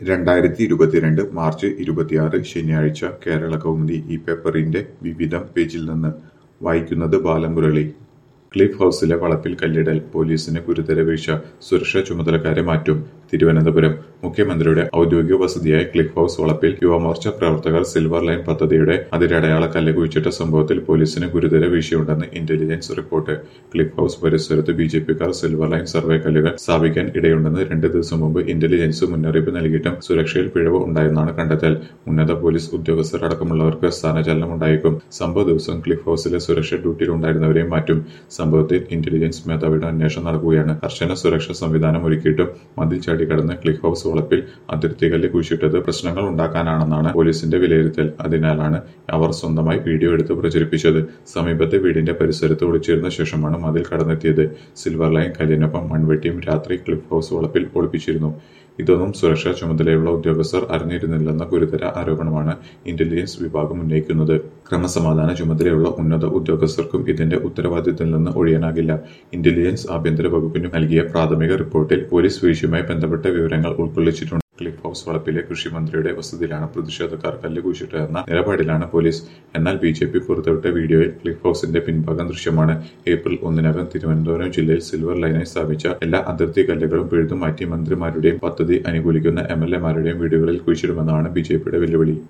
രണ്ടായിരത്തി ഇരുപത്തിരണ്ട് മാർച്ച് ഇരുപത്തിയാറ് ശനിയാഴ്ച കേരള കൗമുദി ഈ പേപ്പറിന്റെ വിവിധം പേജിൽ നിന്ന് വായിക്കുന്നത് ബാലമുരളി ക്ലിഫ് ഹൗസിലെ വളപ്പിൽ കല്ലിടൽ പോലീസിന് ഗുരുതര വീഴ്ച സുരക്ഷാ ചുമതലക്കാരെ മാറ്റും തിരുവനന്തപുരം മുഖ്യമന്ത്രിയുടെ ഔദ്യോഗിക വസതിയായ ക്ലിഫ് ഹൗസ് വളപ്പിൽ യുവമോർച്ച പ്രവർത്തകർ സിൽവർ ലൈൻ പദ്ധതിയുടെ അതിരടയാള കല്ല് കുഴിച്ചിട്ട സംഭവത്തിൽ പോലീസിന് ഗുരുതര വീഴ്ചയുണ്ടെന്ന് ഇന്റലിജൻസ് റിപ്പോർട്ട് ക്ലിഫ് ഹൗസ് പരിസരത്ത് ബി ജെ പിക്കാർ സിൽവർ ലൈൻ സർവേ കല്ലുകൾ സ്ഥാപിക്കാൻ ഇടയുണ്ടെന്ന് രണ്ട് ദിവസം മുമ്പ് ഇന്റലിജൻസ് മുന്നറിയിപ്പ് നൽകിയിട്ടും സുരക്ഷയിൽ പിഴവ് ഉണ്ടായെന്നാണ് കണ്ടെത്തൽ ഉന്നത പോലീസ് ഉദ്യോഗസ്ഥർ അടക്കമുള്ളവർക്ക് സ്ഥാനചലനം ഉണ്ടായേക്കും സംഭവ ദിവസം ക്ലിഫ് ഹൗസിലെ സുരക്ഷ ഡ്യൂട്ടിയിലുണ്ടായിരുന്നവരെയും മാറ്റും സംഭവത്തിൽ ഇന്റലിജൻസ് മേധാവിയുടെ അന്വേഷണം നടക്കുകയാണ് കർശന സുരക്ഷാ സംവിധാനം ഒരുക്കിയിട്ടും മതിൽ ചാടിക്കടന്ന് ക്ലിഫ് ഹൗസ് വളപ്പിൽ അതിർത്തി കല്ല് കുഴിച്ചിട്ടത് പ്രശ്നങ്ങൾ ഉണ്ടാക്കാനാണെന്നാണ് പോലീസിന്റെ വിലയിരുത്തൽ അതിനാലാണ് അവർ സ്വന്തമായി വീഡിയോ എടുത്ത് പ്രചരിപ്പിച്ചത് സമീപത്തെ വീടിന്റെ പരിസരത്ത് ഒളിച്ചിരുന്ന ശേഷമാണ് മതിൽ കടന്നെത്തിയത് സിൽവർ ലൈൻ കല്ലിനൊപ്പം മൺവെട്ടിയും രാത്രി ക്ലിഫ് ഹൗസ് വളപ്പിൽ ഒളിപ്പിച്ചിരുന്നു ഇതൊന്നും സുരക്ഷാ ചുമതലയുള്ള ഉദ്യോഗസ്ഥർ അറിഞ്ഞിരുന്നില്ലെന്ന ഗുരുതര ആരോപണമാണ് ഇന്റലിജൻസ് വിഭാഗം ഉന്നയിക്കുന്നത് ക്രമസമാധാന ചുമതലയുള്ള ഉന്നത ഉദ്യോഗസ്ഥർക്കും ഇതിന്റെ ഉത്തരവാദിത്തത്തിൽ നിന്ന് ഒഴിയാനാകില്ല ഇന്റലിജൻസ് ആഭ്യന്തര വകുപ്പിന് നൽകിയ പ്രാഥമിക റിപ്പോർട്ടിൽ പോലീസ് വീഴ്ചയുമായി ബന്ധപ്പെട്ട വിവരങ്ങൾ ഉൾക്കൊള്ളിച്ചിട്ടുണ്ട് ക്ലിഫ് ഹൗസ് വളപ്പിലെ കൃഷിമന്ത്രിയുടെ വസതിയിലാണ് പ്രതിഷേധക്കാർ കല്ല് കുഴിച്ചിട്ടതെന്ന നിലപാടിലാണ് പോലീസ് എന്നാൽ ബി ജെ പി പുറത്തുവിട്ട വീഡിയോയിൽ ക്ലിഫ് ഹൗസിന്റെ പിൻഭാഗം ദൃശ്യമാണ് ഏപ്രിൽ ഒന്നിനകം തിരുവനന്തപുരം ജില്ലയിൽ സിൽവർ ലൈനായി സ്ഥാപിച്ച എല്ലാ അതിർത്തി കല്ലുകളും പിഴുതു മാറ്റി മന്ത്രിമാരുടെയും പദ്ധതി അനുകൂലിക്കുന്ന എം എൽ എമാരുടെയും വീടുകളിൽ കുഴിച്ചിടുമെന്നാണ് ബി ജെ പിയുടെ വെല്ലുവിളി